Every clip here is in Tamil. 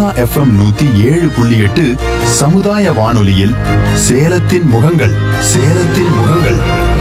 எஃப்எம் நூத்தி ஏழு புள்ளி எட்டு சமுதாய வானொலியில் சேலத்தின் முகங்கள் சேலத்தின் முகங்கள்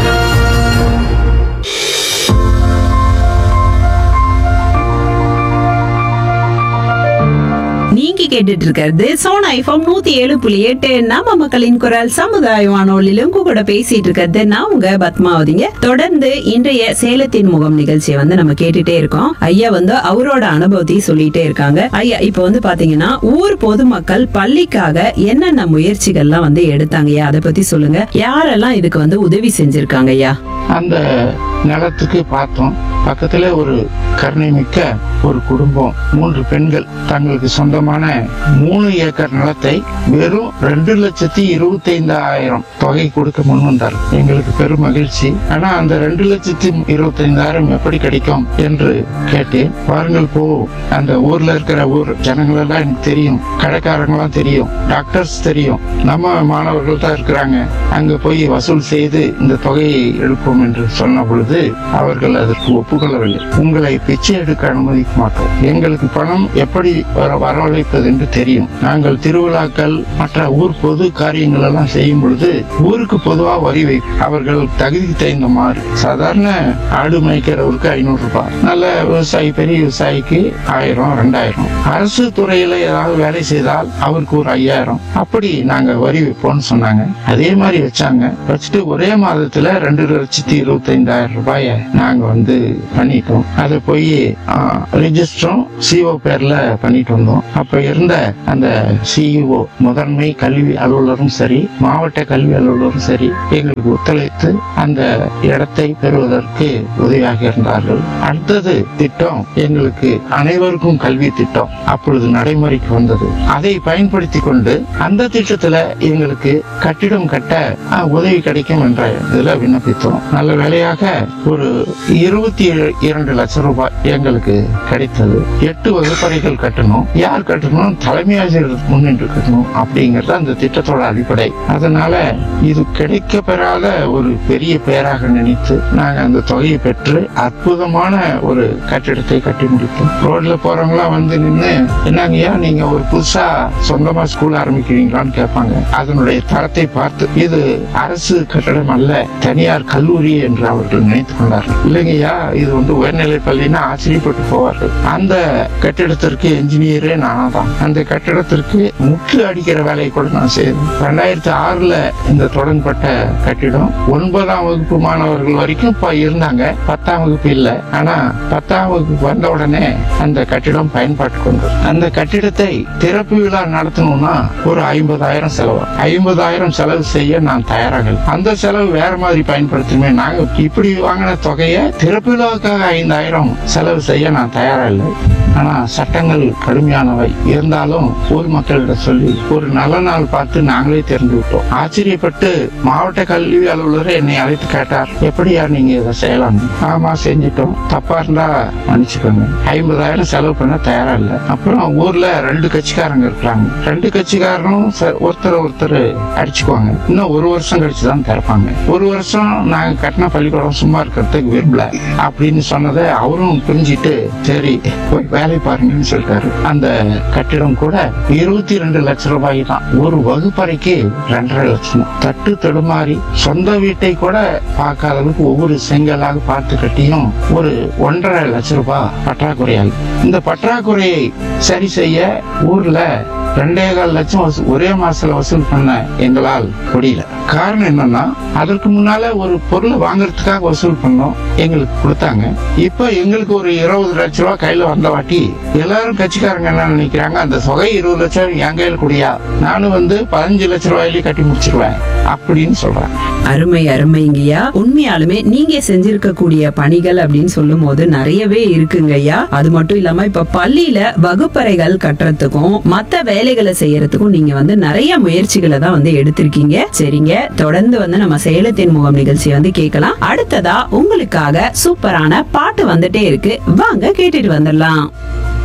நீங்க கேட்டுட்டு இருக்கிறது சோனா ஐஃபம் நூத்தி ஏழு புள்ளி எட்டு நம்ம மக்களின் குரல் சமுதாய வானொலியிலும் உங்க கூட பேசிட்டு இருக்கிறது நான் உங்க பத்மாவதிங்க தொடர்ந்து இன்றைய சேலத்தின் முகம் நிகழ்ச்சியை வந்து நம்ம கேட்டுட்டே இருக்கோம் ஐயா வந்து அவரோட அனுபவத்தையும் சொல்லிட்டே இருக்காங்க ஐயா இப்ப வந்து பாத்தீங்கன்னா ஊர் பொதுமக்கள் பள்ளிக்காக என்னென்ன முயற்சிகள்லாம் வந்து எடுத்தாங்கய்யா அதை பத்தி சொல்லுங்க யாரெல்லாம் இதுக்கு வந்து உதவி செஞ்சிருக்காங்க ஐயா அந்த நிலத்துக்கு பார்த்தோம் பக்கத்துல ஒரு கருணை மிக்க ஒரு குடும்பம் மூன்று பெண்கள் தங்களுக்கு சொந்தமான மூணு ஏக்கர் நிலத்தை வெறும் ரெண்டு லட்சத்தி இருபத்தி ஐந்தாயிரம் தொகை கொடுக்க முன் வந்தார் எங்களுக்கு பெரும் மகிழ்ச்சி ஆனா அந்த ரெண்டு லட்சத்தி இருபத்தி ஐந்தாயிரம் எப்படி கிடைக்கும் என்று கேட்டேன் வாருங்கள் போ அந்த ஊர்ல இருக்கிற ஊர் ஜனங்கள் எல்லாம் எனக்கு தெரியும் கடைக்காரங்களாம் தெரியும் டாக்டர்ஸ் தெரியும் நம்ம மாணவர்கள் தான் இருக்கிறாங்க அங்க போய் வசூல் செய்து இந்த தொகையை எடுப்போம் என்று சொன்ன பொழுது அவர்கள் அதற்கு ஒப்புக்கொள்ளவில்லை உங்களை பிச்சை எடுக்க அனுமதிக்க மாட்டோம் எங்களுக்கு பணம் எப்படி வர- வரவழைப்பது என்று தெரியும் நாங்கள் திருவிழாக்கள் மற்ற ஊர் பொது காரியங்கள் எல்லாம் செய்யும் பொழுது ஊருக்கு பொதுவா வரி வை அவர்கள் தகுதி தகுந்த மாதிரி சாதாரண ஆடு மேய்க்கிறவருக்கு ஐநூறு ரூபாய் நல்ல விவசாயி பெரிய விவசாயிக்கு ஆயிரம் ரெண்டாயிரம் அரசு துறையில ஏதாவது வேலை செய்தால் அவருக்கு ஒரு ஐயாயிரம் அப்படி நாங்க வரி வைப்போம்னு சொன்னாங்க அதே மாதிரி வச்சாங்க வச்சுட்டு ஒரே மாதத்துல ரெண்டு லட்சத்தி இருபத்தி ஐந்தாயிரம் ரூபாய நாங்க வந்து பண்ணிட்டோம் அதை போய் ரிஜிஸ்டரும் சிஓ பேர்ல பண்ணிட்டு வந்தோம் அப்ப இருந்த அந்த சிஇஓ முதன்மை கல்வி அலுவலரும் சரி மாவட்ட கல்வி அலுவலரும் சரி எங்களுக்கு ஒத்துழைத்து அந்த இடத்தை பெறுவதற்கு உதவியாக இருந்தார்கள் அடுத்தது திட்டம் எங்களுக்கு அனைவருக்கும் கல்வி திட்டம் அப்பொழுது நடைமுறைக்கு வந்தது அதை பயன்படுத்தி கொண்டு அந்த திட்டத்துல எங்களுக்கு கட்டிடம் கட்ட ஆ, உதவி கிடைக்கும் என்ற இதுல விண்ணப்பித்தோம் நல்ல வேலையாக ஒரு இருபத்தி இரண்டு லட்சம் ரூபாய் எங்களுக்கு கிடைத்தது எட்டு வகுப்பறைகள் கட்டணும் யார் கட்டணும் தலைமை ஆசிரியர் முன்னின்று கட்டணும் அப்படிங்கறது அந்த திட்டத்தோட அடிப்படை அதனால இது கிடைக்க பெறாத ஒரு பெரிய பேராக நினைத்து நாங்க அந்த தொகையை பெற்று அற்புதமான ஒரு கட்டிடத்தை கட்டி முடித்தோம் ரோட்ல போறவங்களாம் வந்து நின்னு என்னங்கய்யா நீங்க ஒரு புதுசா சொந்தமா ஸ்கூல் ஆரம்பிக்கிறீங்களான்னு கேட்பாங்க அதனுடைய தரத்தை பார்த்து இது அரசு கட்டடம் அல்ல தனியார் கல்லூரி என்று அவர்கள் நினைத்துக் கொண்டார்கள் இல்லைங்கய்யா இது வந்து உயர்நிலை பள்ளின்னா ஆச்சரியப்பட்டு போவார்கள் அந்த கட்டிடத்திற்கு என்ஜினியரே நானா தான் அந்த கட்டிடத்திற்கு முற்று அடிக்கிற வேலையை கூட நான் செய்தேன் ரெண்டாயிரத்தி ஆறுல இந்த தொடங்கப்பட்ட கட்டிடம் ஒன்பதாம் வகுப்பு மாணவர்கள் வரைக்கும் இப்ப இருந்தாங்க பத்தாம் வகுப்பு இல்ல ஆனா பத்தாம் வகுப்பு வந்த உடனே அந்த கட்டிடம் பயன்பாட்டுக்கு வந்தது அந்த கட்டிடத்தை திறப்பு விழா நடத்தணும்னா ஒரு ஐம்பதாயிரம் செலவு ஐம்பதாயிரம் செலவு செய்ய நான் தயாராக இல்லை. அந்த செலவு வேற மாதிரி பயன்படுத்தணுமே நாங்க இப்படி வாங்கின தொகையை திறப்பு விழாவுக்காக ஐந்தாயிரம் செலவு செய்ய நான் தயாரா இல்லை ஆனா சட்டங்கள் கடுமையானவை இருந்தாலும் ஊர் மக்களிடம் சொல்லி ஒரு நல்ல நாள் பார்த்து நாங்களே தெரிந்து விட்டோம் ஆச்சரியப்பட்டு மாவட்ட கல்வி அலுவலர் என்னை அழைத்து கேட்டார் எப்படியா நீங்க இதை செய்யலாம் ஆமா செஞ்சிட்டோம் தப்பா இருந்தா மன்னிச்சுக்கோங்க ஐம்பதாயிரம் செலவு பண்ண தயாரா இல்ல அப்புறம் ஊர்ல ரெண்டு கட்சிக்காரங்க இருக்கிறாங்க ரெண்டு கட்சிக்காரனும் ச- ஒருத்தர் ஒருத்தர் அடிச்சுக்குவாங்க இன்னும் ஒரு வருஷம் கழிச்சு தான் திறப்பாங்க ஒரு வருஷம் நாங்க கட்டின பள்ளிக்கூடம் சும்மா இருக்கிறதுக்கு விரும்பல அப்படின்னு சொன்னதை அவரும் புரிஞ்சிட்டு சரி போய் வேலை பாருங்கன்னு சொல்லிட்டாரு அந்த கட்டிடம் கூட இருபத்தி ரெண்டு லட்சம் ரூபாய் தான் ஒரு வகுப்பறைக்கு ரெண்டரை லட்சம் தட்டு தடுமாறி சொந்த வீட்டை கூட பார்க்காத அளவுக்கு ஒவ்வொரு செங்கலாக பார்த்து கட்டியும் ஒரு ஒன்றரை லட்சம் ரூபாய் பற்றாக்குறையாகும் இந்த பற்றாக்குறையை சரி செய்ய ஊர்ல ரெண்டே கால் லட்சம் வசூ- ஒரே மாசத்துல வசூல் பண்ண எங்களால் முடியல காரணம் என்னன்னா அதற்கு முன்னால ஒரு பொருளை வாங்குறதுக்காக வசூல் பண்ணோம் எங்களுக்கு கொடுத்தாங்க இப்ப எங்களுக்கு ஒரு இருபது லட்ச ரூபாய் கையில வந்த வாட்டி எல்லாரும் கட்சிக்காரங்க என்ன நினைக்கிறாங்க அந்த தொகை இருபது லட்சம் என் கையில் குடியா நானும் வந்து பதினஞ்சு லட்ச ரூபாயிலேயே கட்டி முடிச்சிருவேன் அப்படின்னு சொல்றேன் அருமை அருமைங்கய்யா உண்மையாலுமே நீங்க செஞ்சிருக்கக்கூடிய பணிகள் அப்படின்னு சொல்லும் போது நிறையவே இருக்குங்கய்யா அது மட்டும் இல்லாம இப்ப பள்ளியில வகுப்பறைகள் கட்டுறதுக்கும் மத்த வேலைகளை செய்யறதுக்கும் நீங்க வந்து நிறைய முயற்சிகளை தான் வந்து எடுத்திருக்கீங்க சரிங்க தொடர்ந்து வந்து நம்ம சேலத்தின் முகம் நிகழ்ச்சி வந்து கேட்கலாம் அடுத்ததா உங்களுக்காக சூப்பரான பாட்டு வந்துட்டே இருக்கு வாங்க கேட்டுட்டு வந்துடலாம்